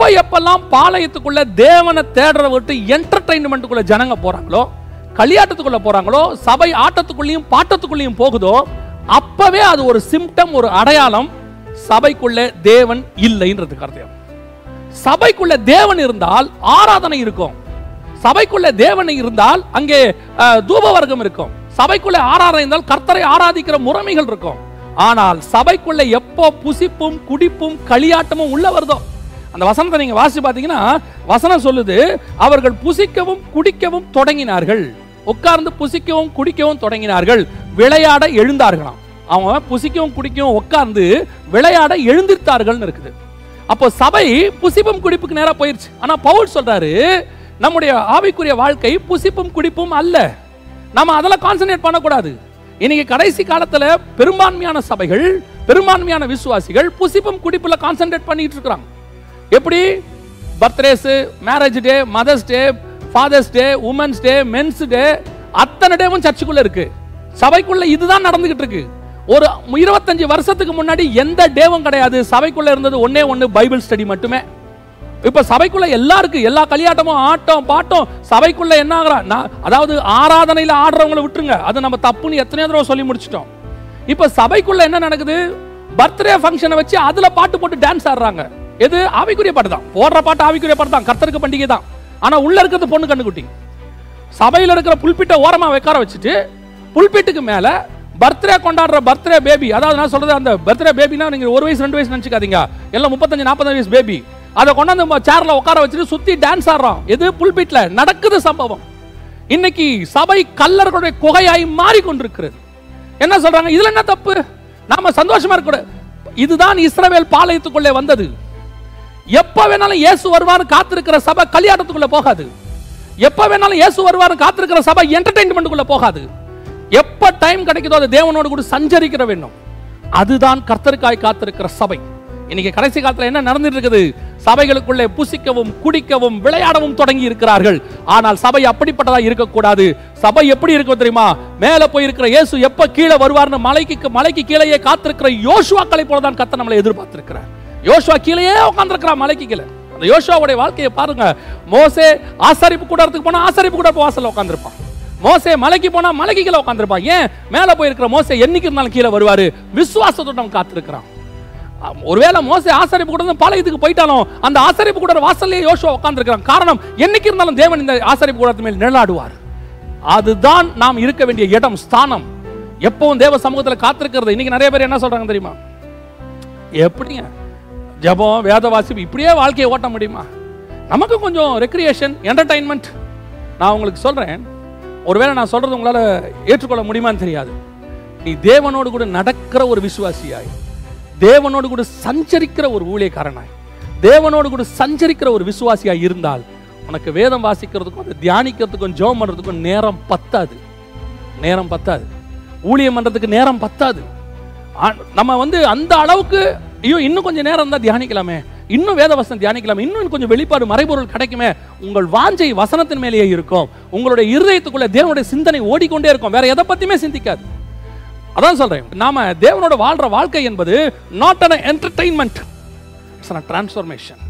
எப்ப எப்பெல்லாம் பாளையத்துக்குள்ள தேவனை தேடுற விட்டு என்டர்டைன்மெண்ட்டுக்குள்ள ஜனங்க போறாங்களோ களியாட்டத்துக்குள்ள போறாங்களோ சபை ஆட்டத்துக்குள்ளேயும் பாட்டத்துக்குள்ளேயும் போகுதோ அப்பவே அது ஒரு சிம்டம் ஒரு அடையாளம் சபைக்குள்ள தேவன் இல்லைன்றதுக்கு அர்த்தம் சபைக்குள்ள தேவன் இருந்தால் ஆராதனை இருக்கும் சபைக்குள்ள தேவன் இருந்தால் அங்கே அஹ், தூப வர்க்கம் இருக்கும் சபைக்குள்ள ஆராதனை இருந்தால் கர்த்தரை ஆராதிக்கிற முறைமைகள் இருக்கும் ஆனால் சபைக்குள்ள எப்போ புசிப்பும் குடிப்பும் களியாட்டமும் உள்ள வருதோ அந்த வசனத்தை நீங்க வாசி பார்த்தீங்கன்னா வசனம் சொல்லுது அவர்கள் புசிக்கவும் குடிக்கவும் தொடங்கினார்கள் உட்கார்ந்து புசிக்கவும் குடிக்கவும் தொடங்கினார்கள் விளையாட எழுந்தார்களாம் அவங்க புசிக்கவும் குடிக்கவும் உட்கார்ந்து விளையாட எழுந்திருத்தார்கள்னு இருக்குது அப்போ சபை புசிப்பும் குடிப்புக்கு நேரா போயிருச்சு ஆனா பவுல் சொல்றாரு நம்முடைய ஆவிக்குரிய வாழ்க்கை புசிப்பும் குடிப்பும் அல்ல நம்ம அதில் கான்சென்ட்ரேட் பண்ணக்கூடாது இன்னைக்கு கடைசி காலத்துல பெரும்பான்மையான சபைகள் பெரும்பான்மையான விசுவாசிகள் புசிப்பும் குடிப்புல கான்சென்ட்ரேட் பண்ணிட்டு இருக்கிறாங்க எப்படி birthdays marriage day mother's day father's day women's day men's day அத்தனை டேவும் சர்ச்சுக்குள்ள இருக்கு சபைக்குள்ள இதுதான் நடந்துகிட்டு இருக்கு ஒரு இருபத்தஞ்சு வருஷத்துக்கு முன்னாடி எந்த டேவும் கிடையாது சபைக்குள்ள இருந்தது ஒண்ணே ஒண்ணு பைபிள் ஸ்டடி மட்டுமே இப்ப சபைக்குள்ள எல்லாருக்கும் எல்லா கல்யாட்டமும் ஆட்டம் பாட்டம் சபைக்குள்ள என்ன ஆகுறா நான் அதாவது ஆராதனையில ஆடுறவங்களை விட்டுருங்க அது நம்ம தப்புன்னு எத்தனையோ தடவை சொல்லி முடிச்சிட்டோம் இப்ப சபைக்குள்ள என்ன நடக்குது பர்த்டே ஃபங்க்ஷனை வச்சு அதுல பாட்டு போட்டு டான்ஸ் ஆடுறாங்க எது ஆவிக்குரிய பாட்டு தான் போடுற பாட்டு ஆவிக்குரிய பாட்டு தான் கர்த்தருக்கு பண்டிகை தான் ஆனா உள்ள இருக்கிறது பொண்ணு கண்ணுக்குட்டி சபையில இருக்கிற புல்பிட்டை ஓரமா வைக்கார வச்சுட்டு புல்பிட்டுக்கு மேல பர்த்டே கொண்டாடுற பர்த்டே பேபி அதாவது நான் சொல்றது அந்த பர்த்டே பேபினா நீங்க ஒரு வயசு ரெண்டு வயசு நினைச்சுக்காதீங்க எல்லாம் முப்பத்தஞ்சு நாற்பது வயசு பேபி அதை கொண்டாந்து சேர்ல உட்கார வச்சுட்டு சுத்தி டான்ஸ் ஆடுறோம் எது புல்பிட்ல நடக்குது சம்பவம் இன்னைக்கு சபை கல்லர்களுடைய குகையாய் மாறிக்கொண்டிருக்கிறது என்ன சொல்றாங்க இதுல என்ன தப்பு நாம சந்தோஷமா இருக்க இதுதான் இஸ்ரவேல் பாளையத்துக்குள்ளே வந்தது எப்ப வேணாலும் இயேசு வருவாரு காத்திருக்கிற சபை கல்யாணத்துக்குள்ள போகாது எப்ப வேணாலும் இயேசு வருவாரு காத்திருக்கிற சபை என்டர்டைன்மெண்ட்டுக்குள்ள போகாது எப்ப டைம் கிடைக்குதோ அது தேவனோடு கூட சஞ்சரிக்கிற வேண்டும் அதுதான் கர்த்தருக்காய் காத்திருக்கிற சபை இன்னைக்கு கடைசி காலத்துல என்ன நடந்துட்டு இருக்குது சபைகளுக்குள்ளே புசிக்கவும் குடிக்கவும் விளையாடவும் தொடங்கி இருக்கிறார்கள் ஆனால் சபை அப்படிப்பட்டதா இருக்கக்கூடாது சபை எப்படி இருக்கும் தெரியுமா மேல போய் இருக்கிற இயேசு எப்ப கீழே வருவார்னு மலைக்கு மலைக்கு கீழேயே காத்திருக்கிற யோசுவாக்களை போல தான் கர்த்தர் நம்மளை எதிர்பார்த்திருக்கிறார் யோசுவா கீழேயே உட்கார்ந்திருக்கிறான் மலைக்கு கீழே அந்த யோசுவாவுடைய வாழ்க்கையை பாருங்க மோசே ஆசாரிப்பு கூடறதுக்கு போனா ஆசாரிப்பு கூட வாசல்ல உட்கார்ந்திருப்பான் மோசே மலைக்கு போனா மலைக்கு கீழே உட்கார்ந்திருப்பான் ஏன் மேல போயிருக்கிற மோசே என்னைக்கு இருந்தாலும் கீழே வருவாரு விசுவாசத்தோட அவன் காத்திருக்கிறான் ஆம், ஒருவேளை மோசே ஆசாரிப்பு கூட பாளையத்துக்கு போயிட்டாலும் அந்த ஆசாரிப்பு கூட வாசல்லே யோசுவா உட்கார்ந்திருக்கிறான் காரணம் என்னைக்கு இருந்தாலும் தேவன் இந்த ஆசாரிப்பு கூடத்து மேல் நிழலாடுவார் அதுதான் நாம் இருக்க வேண்டிய இடம் ஸ்தானம் எப்பவும் தேவ சமூகத்துல காத்திருக்கிறது இன்னைக்கு நிறைய பேர் என்ன சொல்றாங்க தெரியுமா எப்படிங்க ஜெபம் வேத வாசிப்பு இப்படியே வாழ்க்கையை ஓட்ட முடியுமா நமக்கு கொஞ்சம் ரெக்ரியேஷன் என்டர்டைன்மெண்ட் நான் உங்களுக்கு சொல்றேன் ஒருவேளை நான் சொல்றது உங்களால ஏற்றுக்கொள்ள முடியுமான்னு தெரியாது நீ தேவனோடு கூட நடக்கிற ஒரு விசுவாசியாய் தேவனோடு கூட சஞ்சரிக்கிற ஒரு ஊழியக்காரனாய் தேவனோடு கூட சஞ்சரிக்கிற ஒரு விசுவாசியாய் இருந்தால் உனக்கு வேதம் வாசிக்கிறதுக்கும் அதை தியானிக்கிறதுக்கும் ஜெபம் பண்றதுக்கும் நேரம் பத்தாது நேரம் பத்தாது ஊழியம் பண்றதுக்கு நேரம் பத்தாது ஆ- நம்ம வந்து அந்த அளவுக்கு ஐயோ இன்னும் கொஞ்சம் நேரம் தான் தியானிக்கலாமே இன்னும் வேத வசனம் தியானிக்கலாமே இன்னும் கொஞ்சம் வெளிப்பாடு மறைபொருள் கிடைக்குமே உங்கள் வாஞ்சை வசனத்தின் மேலேயே இருக்கும் உங்களுடைய இருதயத்துக்குள்ள தேவனுடைய சிந்தனை ஓடிக்கொண்டே இருக்கும் வேற எதை பத்தியுமே சிந்திக்காது அதான் சொல்றேன் நாம தேவனோட வாழ்ற வாழ்க்கை என்பது not an entertainment it's transformation